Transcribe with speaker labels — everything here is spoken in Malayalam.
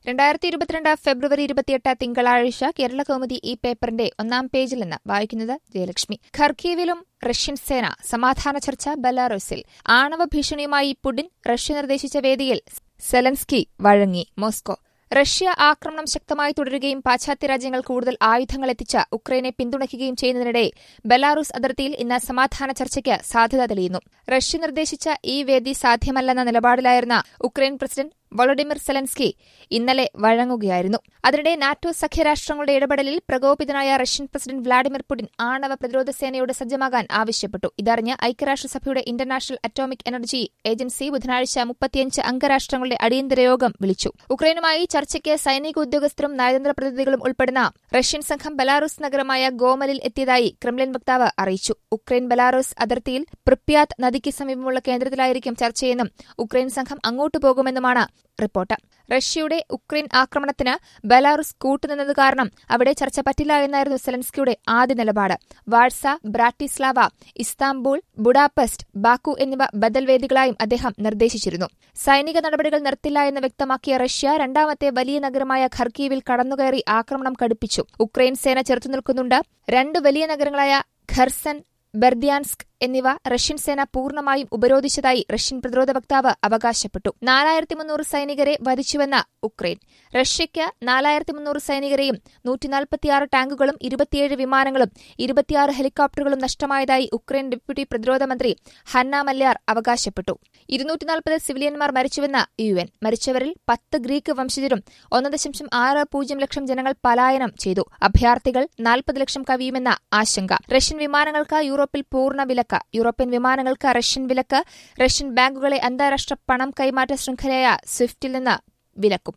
Speaker 1: രണ്ടായിരത്തി ഇരുപത്തിരണ്ട് ഫെബ്രുവരി ഇരുപത്തിയെട്ട് തിങ്കളാഴ്ച കേരള കൗമുദി ഈ പേപ്പറിന്റെ ഒന്നാം പേജിൽ നിന്ന് വായിക്കുന്നത് ജയലക്ഷ്മി ഖർക്കീവിലും റഷ്യൻ സേന സമാധാന ചർച്ച ബെലാറൂസിൽ ആണവ ഭീഷണിയുമായി പുടിൻ റഷ്യ നിർദ്ദേശിച്ച വേദിയിൽ സെലൻസ്കി വഴങ്ങി മോസ്കോ റഷ്യ ആക്രമണം ശക്തമായി തുടരുകയും പാശ്ചാത്യ രാജ്യങ്ങൾ കൂടുതൽ ആയുധങ്ങൾ എത്തിച്ച് ഉക്രൈനെ പിന്തുണയ്ക്കുകയും ചെയ്യുന്നതിനിടെ ബെലാറൂസ് അതിർത്തിയിൽ ഇന്ന് സമാധാന ചർച്ചയ്ക്ക് സാധ്യത തെളിയുന്നു റഷ്യ നിർദ്ദേശിച്ച ഈ വേദി സാധ്യമല്ലെന്ന നിലപാടിലായിരുന്ന ഉക്രൈൻ പ്രസിഡന്റ് വൊളഡിമിർ സെലൻസ്കി ഇന്നലെ വഴങ്ങുകയായിരുന്നു അതിനിടെ നാറ്റോ സഖ്യരാഷ്ട്രങ്ങളുടെ ഇടപെടലിൽ പ്രകോപിതനായ റഷ്യൻ പ്രസിഡന്റ് വ്ളാഡിമിർ പുടിൻ ആണവ പ്രതിരോധ സേനയോട് സജ്ജമാകാൻ ആവശ്യപ്പെട്ടു ഇതറിഞ്ഞ് ഐക്യരാഷ്ട്രസഭയുടെ ഇന്റർനാഷണൽ അറ്റോമിക് എനർജി ഏജൻസി ബുധനാഴ്ച മുപ്പത്തിയഞ്ച് അംഗരാഷ്ട്രങ്ങളുടെ അടിയന്തര യോഗം വിളിച്ചു ഉക്രൈനുമായി ചർച്ചയ്ക്ക് സൈനിക ഉദ്യോഗസ്ഥരും നയതന്ത്ര പ്രതിനിധികളും ഉൾപ്പെടുന്ന റഷ്യൻ സംഘം ബലാറൂസ് നഗരമായ ഗോമലിൽ എത്തിയതായി ക്രെംലിൻ വക്താവ് അറിയിച്ചു ഉക്രൈൻ ബലാറൂസ് അതിർത്തിയിൽ പ്രിപ്യാത് നദിക്ക് സമീപമുള്ള കേന്ദ്രത്തിലായിരിക്കും ചർച്ചയെന്നും ഉക്രൈൻ സംഘം അങ്ങോട്ടു പോകുമെന്നുമാണ് റിപ്പോർട്ട് റഷ്യയുടെ ഉക്രൈൻ ആക്രമണത്തിന് ബെലാറുസ് കൂട്ടുനിന്നത് കാരണം അവിടെ ചർച്ച പറ്റില്ല എന്നായിരുന്നു സെലൻസ്കിയുടെ ആദ്യ നിലപാട് Warsaw Bratislava Istanbul Budapest Baku എന്നിവ ബദൽ വേദികളായും അദ്ദേഹം നിർദ്ദേശിച്ചിരുന്നു സൈനിക നടപടികൾ നിർത്തില്ല എന്ന് വ്യക്തമാക്കിയ റഷ്യ രണ്ടാമത്തെ വലിയ നഗരമായ ഖർക്കീവിൽ കടന്നുകയറി ആക്രമണം കടുപ്പിച്ചു ഉക്രൈൻ സേന ചെറുത്തുനിൽക്കുന്നുണ്ട് രണ്ട് വലിയ നഗരങ്ങളായ ഖർസൻ ബെർദ്യാൻസ്ക് എന്നിവ റഷ്യൻ സേന പൂർണ്ണമായും ഉപരോധിച്ചതായി റഷ്യൻ പ്രതിരോധ വക്താവ് അവകാശപ്പെട്ടു നാലായിരത്തി മുന്നൂറ് സൈനികരെ വധിച്ചുവെന്ന ഉക്രൈൻ റഷ്യയ്ക്ക് നാലായിരത്തി മുന്നൂറ് സൈനികരെയും നൂറ്റിനാൽപ്പത്തിയാറ് ടാങ്കുകളും ഇരുപത്തിയേഴ് വിമാനങ്ങളും ഇരുപത്തിയാറ് ഹെലികോപ്റ്ററുകളും നഷ്ടമായതായി ഉക്രൈൻ ഡെപ്യൂട്ടി പ്രതിരോധ മന്ത്രി ഹന്ന മല്യാർ അവകാശപ്പെട്ടു ഇരുന്നൂറ്റിനാൽപ്പത് സിവിലിയന്മാർ മരിച്ചുവെന്ന യു എൻ മരിച്ചവരിൽ പത്ത് ഗ്രീക്ക് വംശജരും ഒന്ന് ദശാംശം ആറ് പൂജ്യം ലക്ഷം ജനങ്ങൾ പലായനം ചെയ്തു അഭയാർത്ഥികൾ നാൽപ്പത് ലക്ഷം കവിയുമെന്ന ആശങ്ക റഷ്യൻ വിമാനങ്ങൾക്ക് യൂറോപ്പിൽ പൂർണ്ണ വിലക്ക് യൂറോപ്യൻ വിമാനങ്ങൾക്ക് റഷ്യൻ വിലക്ക് റഷ്യൻ ബാങ്കുകളെ അന്താരാഷ്ട്ര പണം കൈമാറ്റ ശൃംഖലയായ സ്വിഫ്റ്റിൽ നിന്ന് വിലക്കും